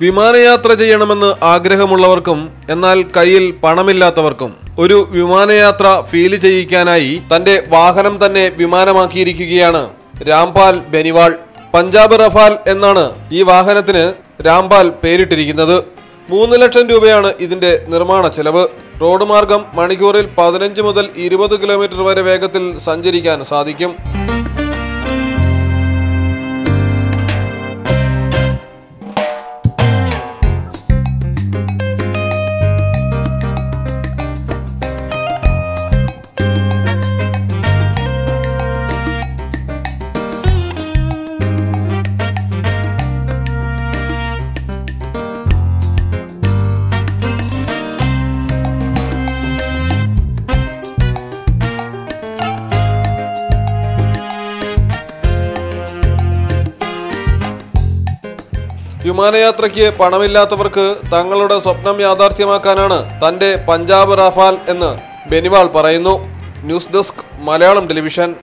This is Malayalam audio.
വിമാനയാത്ര ചെയ്യണമെന്ന് ആഗ്രഹമുള്ളവർക്കും എന്നാൽ കയ്യിൽ പണമില്ലാത്തവർക്കും ഒരു വിമാനയാത്ര ഫീൽ ചെയ്യിക്കാനായി തന്റെ വാഹനം തന്നെ വിമാനമാക്കിയിരിക്കുകയാണ് രാംപാൽ ബെനിവാൾ പഞ്ചാബ് റഫാൽ എന്നാണ് ഈ വാഹനത്തിന് രാംപാൽ പേരിട്ടിരിക്കുന്നത് മൂന്ന് ലക്ഷം രൂപയാണ് ഇതിന്റെ നിർമ്മാണ ചെലവ് റോഡ് മാർഗം മണിക്കൂറിൽ പതിനഞ്ച് മുതൽ ഇരുപത് കിലോമീറ്റർ വരെ വേഗത്തിൽ സഞ്ചരിക്കാൻ സാധിക്കും വിമാനയാത്രയ്ക്ക് പണമില്ലാത്തവർക്ക് തങ്ങളുടെ സ്വപ്നം യാഥാർത്ഥ്യമാക്കാനാണ് തന്റെ പഞ്ചാബ് റഫാൽ എന്ന് ബെനിവാൾ പറയുന്നു ന്യൂസ് ഡെസ്ക് മലയാളം ടെലിവിഷൻ